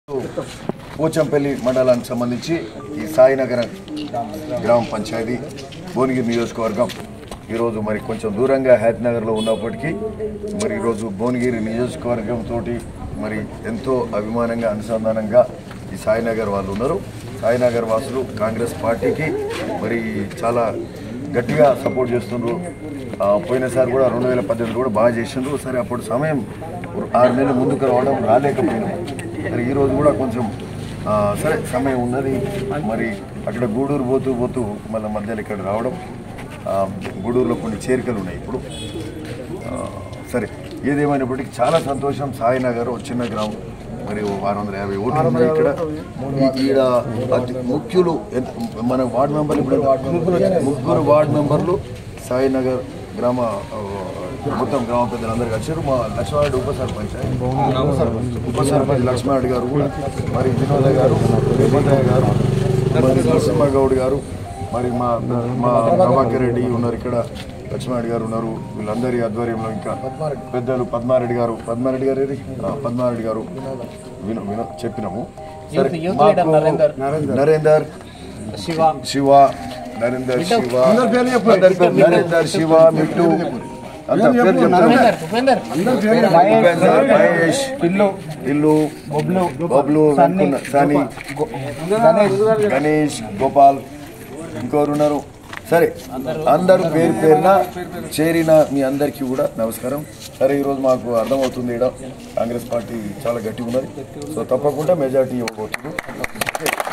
పోచంపల్లి మండలానికి సంబంధించి ఈ సాయినగర గ్రామ పంచాయతీ భువనగిరి నియోజకవర్గం ఈరోజు మరి కొంచెం దూరంగా హయత్నగర్లో ఉన్నప్పటికీ మరి ఈరోజు భువనగిరి నియోజకవర్గంతో మరి ఎంతో అభిమానంగా అనుసంధానంగా ఈ సాయినగర్ వాళ్ళు ఉన్నారు సాయినగర్ వాసులు కాంగ్రెస్ పార్టీకి మరి చాలా గట్టిగా సపోర్ట్ చేస్తుండ్రు ఆ, పోయినసారి కూడా రెండు వేల పద్దెనిమిది కూడా బాగా చేసిండ్రు సరే అప్పుడు సమయం ఆరు నెలలు ముందుకు రావడం రాలేకపోయింది మరి ఈరోజు కూడా కొంచెం ఆ, సరే సమయం ఉన్నది మరి అక్కడ గూడూరు పోతూ పోతూ మళ్ళీ మధ్యలో ఇక్కడ రావడం ఆ, గూడూరులో కొన్ని చేరికలు ఉన్నాయి ఇప్పుడు ఆ, సరే ఏదేమైనప్పటికీ చాలా సంతోషం సాయినగర్ ఒక చిన్న గ్రామం మరి ఓ ఆరు వందల యాభై ఓట్లు ఉన్నాయి ఇక్కడ ఈ- ఈడ అతి ముఖ్యులు ఎంత- మన వార్డు మెంబర్లు ఇప్పుడు ఎంత? ముగ్గురు వార్డు మెంబర్లు సాయినగర్ గ్రామ ఆ, మొత్తం గ్రామ పెద్దలందరూ వచ్చారు మా లక్ష్మారెడ్డి ఉప సర్పంచ్ ఆయన. ఉప సర్పంచ్ లక్ష్మారెడ్డి గారు కూడా మరి వినోద గారు రేపతయ్య గారు మరి నరసింహ గౌడ్ గారు మరి మా మా ప్రభాకర్ రెడ్డి ఉన్నారు ఇక్కడ లక్ష్మారెడ్డి గారు ఉన్నారు వీళ్ళందరి ఆధ్వర్యంలో ఇంకా పెద్దలు పద్మారెడ్డి గారు పద్మారెడ్డి గారు ఏది? ఆ, పద్మారెడ్డి గారు విను విను చెప్పినాము సరే మాకు నరేందర్ శివ శివ నరేందర్ శివ అందరి పేరు నరేందర్ శివ మిట్టు అంత పేరు చెప్తాను ఉపేందర్ ఉపేందర్, మహేష్ ఇల్లు ఇల్లు బొబ్లు బొబ్లు వెంకున్న, సని గణేష్ గోపాల్ ఇంకోరు ఉన్నారు సరే అందరూ పేరు పేరున చేరిన మీ అందరికీ కూడా నమస్కారం సరే ఈరోజు మాకు అర్థమవుతుంది ఇక్కడ కాంగ్రెస్ పార్టీ చాలా గట్టిగా ఉన్నది సో తప్పకుండా మెజార్టీ ఇవ్వబోతుంది